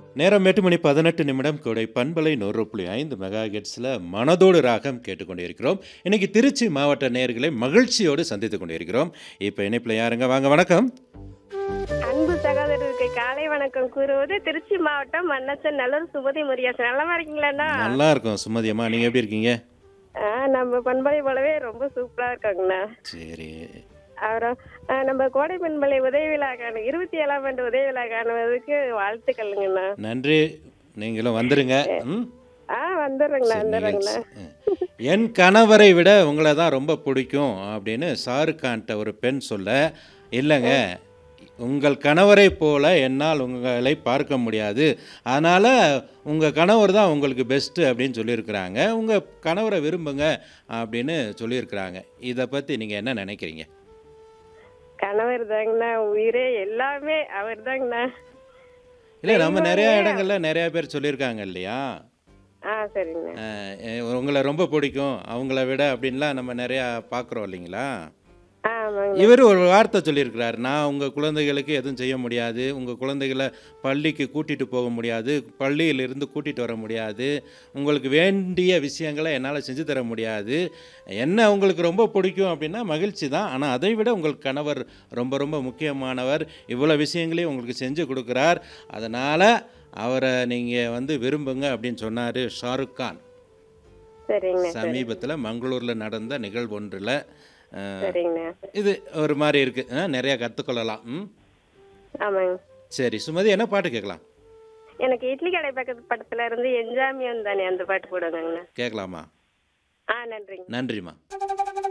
நேரம் எட்டு மணி பதினெட்டு நிமிடம் கோடை பண்பலை நூறு புள்ளி ஐந்து மெகா ஹெட்ஸில் மனதோடு ராகம் கேட்டுக்கொண்டிருக்கிறோம் இன்னைக்கு திருச்சி மாவட்ட நேயர்களை மகிழ்ச்சியோடு சந்தித்துக் கொண்டிருக்கிறோம் இப்போ இணைப்பில் யாருங்க வாங்க வணக்கம் அன்பு சகோதரருக்கு காலை வணக்கம் கூறுவது திருச்சி மாவட்டம் மன்னச்சன் நல்லூர் சுமதி முருகேசன் நல்லமா இருக்கீங்களாண்ணா நல்லா இருக்கும் சுமதி அம்மா நீங்கள் எப்படி இருக்கீங்க ஆ, நம்ம பண்பலை போலவே ரொம்ப சூப்பரா இருக்காங்கண்ணா சரி அப்புறம் ஆ, நம்ம கோடை பண்பலை உதவி விழா காண இருபத்தி ஏழாம் ஆண்டு உதவி விழா காணுவதற்கு வாழ்த்துக்கள்ங்கண்ணா நன்றி நீங்களும் வந்துருங்க ம் ஆ வந்துடுறேங்கண்ணா வந்துடுறேங்கண்ணா நிகழ்ச்சி. என் கணவரை விட உங்களை தான் ரொம்ப பிடிக்கும் அப்படின்னு ஷாருக் கான்ட்ட ஒரு பெண் சொல்ல இல்லைங்க உங்கள் கணவரை போல என்னால் உங்களை பார்க்க முடியாது அதனால் உங்கள் கணவர் தான் உங்களுக்கு பெஸ்ட்டு அப்படின்னு சொல்லியிருக்கிறாங்க உங்கள் கணவரை விரும்புங்க அப்படின்னு சொல்லியிருக்கிறாங்க இதை பற்றி நீங்கள் என்ன நினைக்கிறீங்க கணவர் தாங்கண்ணா உயிரே எல்லாமே அவர் தாங்கண்ணா இல்லை நம்ம நிறையா இடங்கள்ல நிறையா பேர் சொல்லியிருக்காங்க இல்லையா ஆ சரிங்கண்ணா அஹ், எ- உங்களை ரொம்ப பிடிக்கும் அவங்கள விட அப்படின்லாம் நம்ம நிறையா பார்க்குறோம் இல்லைங்களா ஆ ஆமாங்க இவர் ஒரு வார்த்தை சொல்லியிருக்கிறார் நான் உங்கள் குழந்தைகளுக்கு எதுவும் செய்ய முடியாது உங்கள் குழந்தைகளை பள்ளிக்கு கூட்டிகிட்டு போக முடியாது பள்ளியிலிருந்து கூட்டிகிட்டு வர முடியாது உங்களுக்கு வேண்டிய விஷயங்களை என்னால் செஞ்சு தர முடியாது என்ன உங்களுக்கு ரொம்ப பிடிக்கும் அப்படின்னா மகிழ்ச்சி தான் ஆனால் அதை விட உங்கள் கணவர் ரொம்ப ரொம்ப முக்கியமானவர் இவ்வளோ விஷயங்களையும் உங்களுக்கு செஞ்சு கொடுக்குறார் அதனால் அவரை நீங்கள் வந்து விரும்புங்க அப்படின்னு சொன்னார் ஷாருக் கான் சரிங்கண்ணா சமீபத்தில் மங்களூரில் நடந்த நிகழ்வு ஒன்றில் சரிங்கண்ணா இது ஒரு மாதிரி இருக்கு ஆ, நிறைய கற்றுக்கொள்ளலாம் ம் ஆமாங்க சரி சுமதி என்ன பாட்டு கேட்கலாம் எனக்கு இட்லி கடை பக்கத்து படத்துல இருந்து என்ஜாமியம் தானே அந்த பாட்டு போடுவாங்கண்ணா கேட்கலாமா ஆ நன்றிங்க நன்றிம்மா